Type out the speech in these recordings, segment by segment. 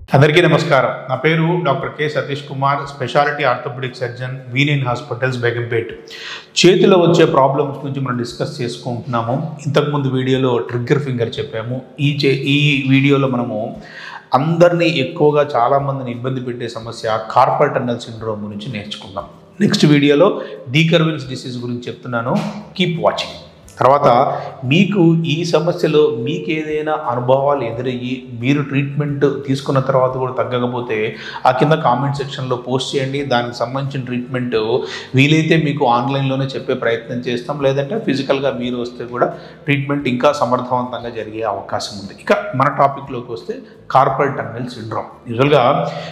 అందరికీ నమస్కారం నా పేరు doctor K Satish Kumar speciality orthopaedic surgeon వీనియన్ హాస్పిటల్స్ బేగంపేట్ చేతిలో వచ్చే ప్రాబ్లమ్స్ గురించి మనం డిస్కస్ చేసుకుంటున్నాము ఇంతకుముందు వీడియోలో ట్రిగ్గర్ ఫింగర్ చెప్పాము ఈ చే ఈ వీడియోలో మనము అందరినీ ఎక్కువగా చాలామందిని ఇబ్బంది పెట్టే సమస్య కార్పల్ టన్నల్ సిండ్రోమ్ గురించి నేర్చుకుందాం నెక్స్ట్ వీడియోలో డీకర్విన్స్ డిసీజ్ గురించి చెప్తున్నాను కీప్ వాచింగ్ తర్వాత మీకు ఈ సమస్యలో మీకు ఏదైనా అనుభవాలు ఎదురయ్యి మీరు ట్రీట్మెంట్ తీసుకున్న తర్వాత కూడా తగ్గకపోతే ఆ కింద కామెంట్ సెక్షన్లో పోస్ట్ చేయండి దానికి సంబంధించిన ట్రీట్మెంట్ వీలైతే మీకు ఆన్లైన్లోనే చెప్పే ప్రయత్నం చేస్తాం లేదంటే ఫిజికల్గా మీరు వస్తే కూడా ట్రీట్మెంట్ ఇంకా సమర్థవంతంగా జరిగే అవకాశం ఉంది ఇక మన టాపిక్లోకి వస్తే కార్పల్ టన్నెల్ సిండ్రోమ్ యూజువల్గా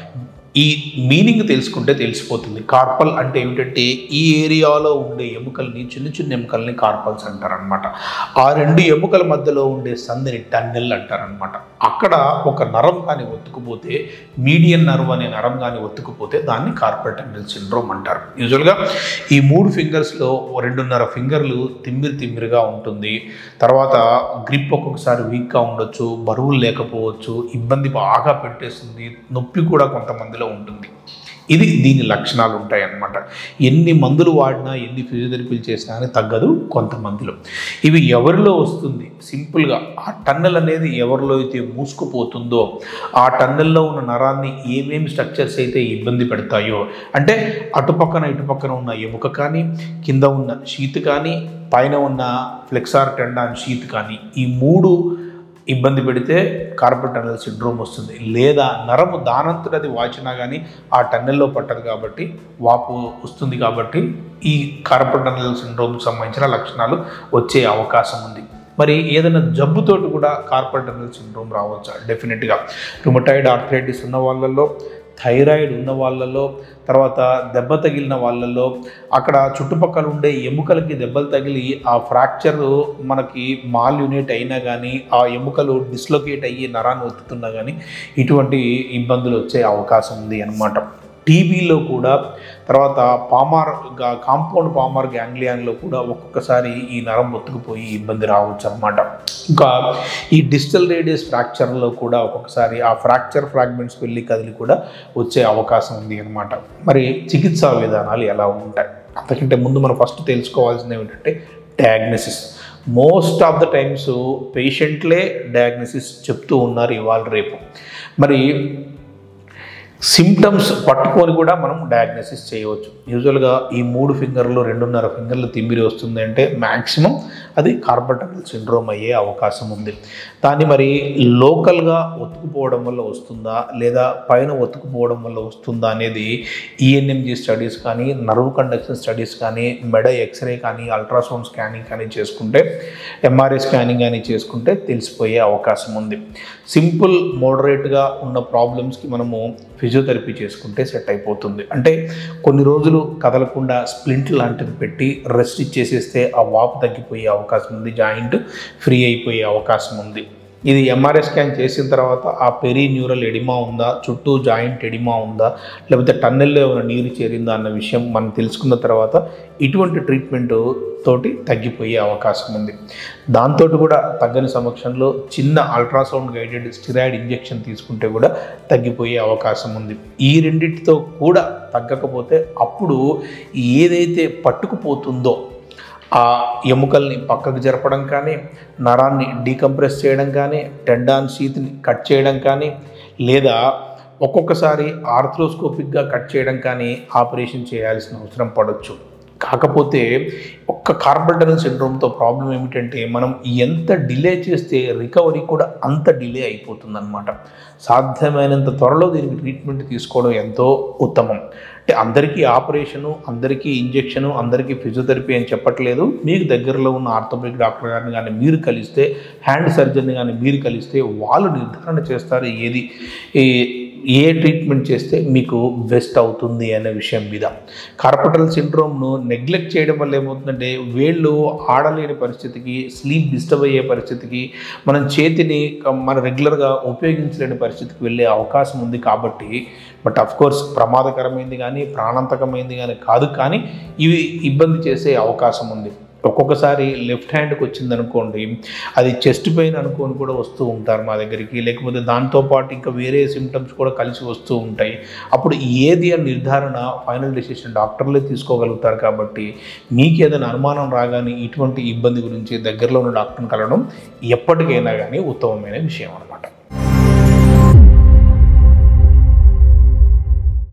ఈ మీనింగ్ తెలుసుకుంటే తెలిసిపోతుంది కార్పల్ అంటే ఏమిటంటే ఈ ఏరియాలో ఉండే ఎముకల్ని చిన్న చిన్న ఎముకల్ని కార్పల్స్ అంటారనమాట ఆ రెండు ఎముకల మధ్యలో ఉండే సంధిని టన్నెల్ అంటారనమాట అక్కడ ఒక నరం కానీ ఒత్తుకుపోతే మీడియన్ నర్వ్ అనే నరం కానీ ఒత్తుకుపోతే దాన్ని కార్పల్ టన్నెల్ సిండ్రోమ్ అంటారు యూజువల్గా ఈ మూడు ఫింగర్స్లో రెండున్నర ఫింగర్లు తిమ్మిరి తిమ్మిరిగా ఉంటుంది తర్వాత గ్రిప్ ఒక్కొక్కసారి వీక్గా ఉండొచ్చు బరువులు లేకపోవచ్చు ఇబ్బంది బాగా పెట్టేస్తుంది నొప్పి కూడా కొంతమందిలో ఉంటుంది ఇది దీని లక్షణాలు ఉంటాయి అన్నమాట ఎన్ని మందులు వాడినా ఎన్ని ఫిజియోథెరపీలు చేసినా కానీ తగ్గదు కొంతమందిలో ఇవి ఎవరిలో వస్తుంది సింపుల్గా ఆ టన్నెల్ అనేది ఎవరిలో అయితే మూసుకుపోతుందో ఆ టన్నెల్లో ఉన్న నరాన్ని ఏమేమి స్ట్రక్చర్స్ అయితే ఇబ్బంది పెడతాయో అంటే అటుపక్కన ఇటుపక్కన ఉన్న ఎముక కానీ కింద ఉన్న షీత్ కానీ పైన ఉన్న ఫ్లెక్సార్ టెండాన్ షీత్ కానీ ఈ మూడు ఇబ్బంది పెడితే కార్పల్ టన్నెల్ సిండ్రోమ్ వస్తుంది లేదా నరము దానంతట అది వాచినా కానీ ఆ టన్నెల్లో పట్టదు కాబట్టి వాపు వస్తుంది కాబట్టి ఈ కార్పల్ టన్నెల్ సిండ్రోమ్కి సంబంధించిన లక్షణాలు వచ్చే అవకాశం ఉంది మరి ఏదైనా జబ్బుతోటి కూడా కార్పల్ టన్నెల్ సిండ్రోమ్ రావచ్చా డెఫినెట్గా రుమటాయిడ్ ఆర్థరైటిస్ ఉన్న వాళ్ళల్లో థైరాయిడ్ ఉన్న వాళ్ళలో తర్వాత దెబ్బ తగిలిన వాళ్ళలో అక్కడ చుట్టుపక్కల ఉండే ఎముకలకి దెబ్బలు తగిలి ఆ ఫ్రాక్చర్ మనకి మాల్ యూనిట్ అయినా కానీ ఆ ఎముకలు డిస్లొకేట్ అయ్యి నరాన్ని ఒత్తుతున్నా కానీ ఇటువంటి ఇబ్బందులు వచ్చే అవకాశం ఉంది అన్నమాట టీబీలో కూడా తర్వాత పామార్ కాంపౌండ్ పామార్ గ్యాంగ్లియాన్లో కూడా ఒక్కొక్కసారి ఈ నరం ఒత్తుకుపోయి ఇబ్బంది రావచ్చు అనమాట ఇంకా ఈ డిజిటల్ రేడియస్ ఫ్రాక్చర్లో కూడా ఒక్కొక్కసారి ఆ ఫ్రాక్చర్ ఫ్రాగ్మెంట్స్ వెళ్ళి కదిలి కూడా వచ్చే అవకాశం ఉంది అనమాట మరి చికిత్సా విధానాలు ఎలా ఉంటాయి అంతకంటే ముందు మనం ఫస్ట్ తెలుసుకోవాల్సింది ఏమిటంటే diagnosis most of the times పేషెంట్లే డయాగ్నోసిస్ చెప్తూ ఉన్నారు ఇవాళ రేపు మరి సిమ్టమ్స్ పట్టుకొని కూడా మనం డయాగ్నోసిస్ చేయవచ్చు యూజువల్గా ఈ మూడు ఫింగర్లు రెండున్నర ఫింగర్లు తిమ్మిరి వస్తుంది అంటే మ్యాక్సిమం అది కార్పల్ టన్నెల్ సిండ్రోమ్ అయ్యే అవకాశం ఉంది దాన్ని మరి లోకల్గా ఒత్తుకుపోవడం వల్ల వస్తుందా లేదా పైన ఒత్తుకుపోవడం వల్ల వస్తుందా అనేది ఈఎన్ఎంజీ స్టడీస్ కానీ నర్వ్ కండక్షన్ స్టడీస్ కానీ మెడ ఎక్స్రే కానీ అల్ట్రాసౌండ్ స్కానింగ్ కానీ చేసుకుంటే ఎంఆర్ఐ స్కానింగ్ కానీ చేసుకుంటే తెలిసిపోయే అవకాశం ఉంది సింపుల్ మోడరేట్గా ఉన్న ప్రాబ్లమ్స్కి మనము ఫిజియోథెరపీ చేసుకుంటే సెట్ అయిపోతుంది అంటే కొన్ని రోజులు కదలకుండా స్ప్లింట్ లాంటిది పెట్టి రెస్ట్ ఇచ్చేసేస్తే ఆ వాపు తగ్గిపోయే అవకాశం ఉంది జాయింట్ ఫ్రీ అయిపోయే అవకాశం ఉంది ఇది ఎంఆర్ఐ స్కాన్ చేసిన తర్వాత ఆ పెరీ న్యూరల్ ఎడిమా ఉందా చుట్టూ జాయింట్ ఎడిమా ఉందా లేకపోతే టన్నెల్లో ఏమైనా నీరు చేరిందా అన్న విషయం మనం తెలుసుకున్న తర్వాత ఇటువంటి ట్రీట్మెంట్ తోటి తగ్గిపోయే అవకాశం ఉంది దాంతో కూడా తగ్గని సమక్షంలో చిన్న అల్ట్రాసౌండ్ గైడెడ్ స్టిరాయిడ్ ఇంజెక్షన్ తీసుకుంటే కూడా తగ్గిపోయే అవకాశం ఉంది ఈ రెండింటితో కూడా తగ్గకపోతే అప్పుడు ఏదైతే పట్టుకుపోతుందో ఆ ఎముకల్ని పక్కకు జరపడం కానీ నరాన్ని డీకంప్రెస్ చేయడం కానీ టెండాన్ షీత్ని కట్ చేయడం కానీ లేదా ఒక్కొక్కసారి ఆర్థ్రోస్కోపిక్గా కట్ చేయడం కానీ ఆపరేషన్ చేయాల్సిన అవసరం పడవచ్చు కాకపోతే ఒక్క కార్బల్ టనల్ సిండ్రోమ్తో ప్రాబ్లం ఏమిటంటే మనం ఎంత డిలే చేస్తే రికవరీ కూడా అంత డిలే అయిపోతుందన్నమాట సాధ్యమైనంత త్వరలో దీనికి ట్రీట్మెంట్ తీసుకోవడం ఎంతో ఉత్తమం అంటే అందరికీ ఆపరేషను అందరికీ ఇంజెక్షను అందరికీ ఫిజియోథెరపీ అని చెప్పట్లేదు మీకు దగ్గరలో ఉన్న ఆర్థోపెడిక్ డాక్టర్ గారిని కానీ మీరు కలిస్తే హ్యాండ్ సర్జన్ని కానీ మీరు కలిస్తే వాళ్ళు నిర్ధారణ చేస్తారు ఏది ఏ ట్రీట్మెంట్ చేస్తే మీకు బెస్ట్ అవుతుంది అనే విషయం మీద కార్పటల్ సిండ్రోమ్ను నెగ్లెక్ట్ చేయడం వల్ల ఏమవుతుందంటే వేళ్ళు ఆడలేని పరిస్థితికి స్లీప్ డిస్టర్బ్ అయ్యే పరిస్థితికి మనం చేతిని మన రెగ్యులర్గా ఉపయోగించలేని పరిస్థితికి వెళ్ళే అవకాశం ఉంది కాబట్టి బట్ అఫ్ కోర్స్ ప్రమాదకరమైంది కానీ ప్రాణాంతకమైంది కానీ కాదు కానీ ఇవి ఇబ్బంది చేసే అవకాశం ఉంది ఒక్కొక్కసారి లెఫ్ట్ హ్యాండ్కి వచ్చింది అనుకోండి అది చెస్ట్ పెయిన్ అనుకొని కూడా వస్తూ ఉంటారు మా దగ్గరికి లేకపోతే దాంతోపాటు ఇంకా వేరే సిమ్టమ్స్ కూడా కలిసి వస్తూ ఉంటాయి అప్పుడు ఏది అని నిర్ధారణ ఫైనల్ డెసిషన్ డాక్టర్లే తీసుకోగలుగుతారు కాబట్టి మీకు ఏదైనా అనుమానం రాగానే ఇటువంటి ఇబ్బంది గురించి దగ్గరలో ఉన్న డాక్టర్ని కలవడం ఎప్పటికైనా కానీ ఉత్తమమైన విషయం అనమాట